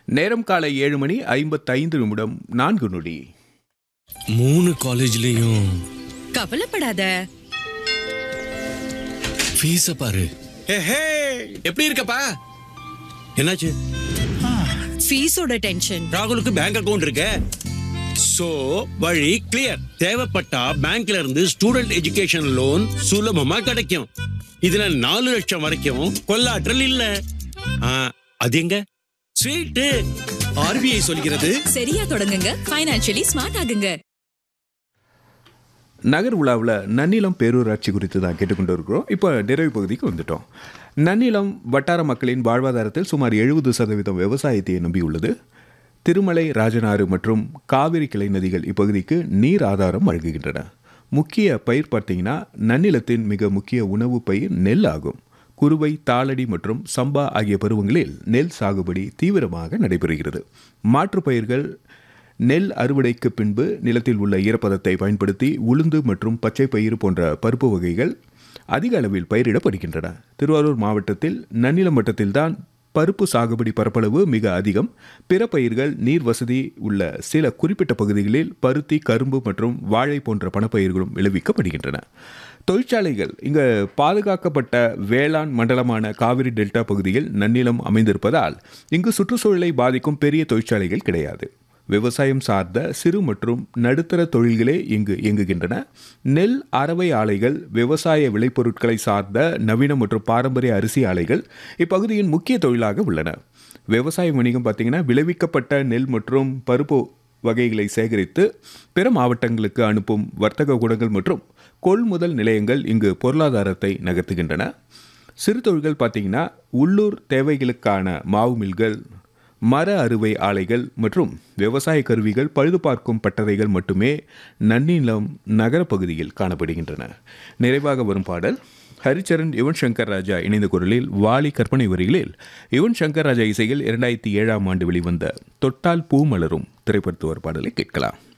நேரம் காலை ஏழு மணி ஐம்பத்தைந்து நிமிடம் நான்கு நொடி மூணு காலேஜ்லயும் கவலைப்படாத ஃபீஸ பாரு ஹே எப்படி இருக்கப்பா என்னாச்சு ஃபீஸோட டென்ஷன் ராகுலுக்கு பேங்க் அக்கவுண்ட் இருக்கு சோ வழி கிளியர் தேவைப்பட்டா பேங்க்ல இருந்து ஸ்டூடெண்ட் எஜுகேஷன் லோன் சுலபமா கிடைக்கும் இதுல நாலு லட்சம் வரைக்கும் கொள்ளாற்றல் இல்ல ஆ, அது எங்க ஸ்வீட்டு ஆர்பிஐ சொல்கிறது சரியா தொடங்குங்க ஃபைனான்சியலி ஸ்மார்ட் ஆகுங்க நகர் உலாவில் நன்னிலம் பேரூராட்சி குறித்து தான் கேட்டுக்கொண்டு இருக்கிறோம் இப்போ நிறைவு பகுதிக்கு வந்துட்டோம் நன்னிலம் வட்டார மக்களின் வாழ்வாதாரத்தில் சுமார் எழுபது சதவீதம் விவசாயத்தை நம்பியுள்ளது திருமலை ராஜனாறு மற்றும் காவிரி கிளை நதிகள் இப்பகுதிக்கு நீர் ஆதாரம் வழங்குகின்றன முக்கிய பயிர் பார்த்தீங்கன்னா நன்னிலத்தின் மிக முக்கிய உணவு பயிர் நெல் ஆகும் குறுவை தாளடி மற்றும் சம்பா ஆகிய பருவங்களில் நெல் சாகுபடி தீவிரமாக நடைபெறுகிறது மாற்றுப் பயிர்கள் நெல் அறுவடைக்கு பின்பு நிலத்தில் உள்ள ஈரப்பதத்தை பயன்படுத்தி உளுந்து மற்றும் பச்சை பயிறு போன்ற பருப்பு வகைகள் அதிக அளவில் பயிரிடப்படுகின்றன திருவாரூர் மாவட்டத்தில் நன்னிலம் மட்டத்தில்தான் பருப்பு சாகுபடி பரப்பளவு மிக அதிகம் பிற பயிர்கள் நீர் வசதி உள்ள சில குறிப்பிட்ட பகுதிகளில் பருத்தி கரும்பு மற்றும் வாழை போன்ற பணப்பயிர்களும் விளைவிக்கப்படுகின்றன தொழிற்சாலைகள் இங்கு பாதுகாக்கப்பட்ட வேளாண் மண்டலமான காவிரி டெல்டா பகுதியில் நன்னிலம் அமைந்திருப்பதால் இங்கு சுற்றுச்சூழலை பாதிக்கும் பெரிய தொழிற்சாலைகள் கிடையாது விவசாயம் சார்ந்த சிறு மற்றும் நடுத்தர தொழில்களே இங்கு இயங்குகின்றன நெல் அரவை ஆலைகள் விவசாய விளைபொருட்களை சார்ந்த நவீன மற்றும் பாரம்பரிய அரிசி ஆலைகள் இப்பகுதியின் முக்கிய தொழிலாக உள்ளன விவசாய வணிகம் பார்த்தீங்கன்னா விளைவிக்கப்பட்ட நெல் மற்றும் பருப்பு வகைகளை சேகரித்து பிற மாவட்டங்களுக்கு அனுப்பும் வர்த்தக கூடங்கள் மற்றும் கொள்முதல் நிலையங்கள் இங்கு பொருளாதாரத்தை நகர்த்துகின்றன சிறு தொழில்கள் பார்த்தீங்கன்னா உள்ளூர் தேவைகளுக்கான மாவு மில்கள் மர அறுவை ஆலைகள் மற்றும் விவசாய கருவிகள் பழுது பார்க்கும் பட்டறைகள் மட்டுமே நன்னிலம் நகரப்பகுதியில் காணப்படுகின்றன நிறைவாக வரும் பாடல் ஹரிச்சரன் யுவன் சங்கர் ராஜா இணைந்த குரலில் வாலி கற்பனை வரிகளில் யுவன் சங்கர் ராஜா இசையில் இரண்டாயிரத்தி ஏழாம் ஆண்டு வெளிவந்த தொட்டால் பூ மலரும் திரைப்படத்து ஒரு பாடலை கேட்கலாம்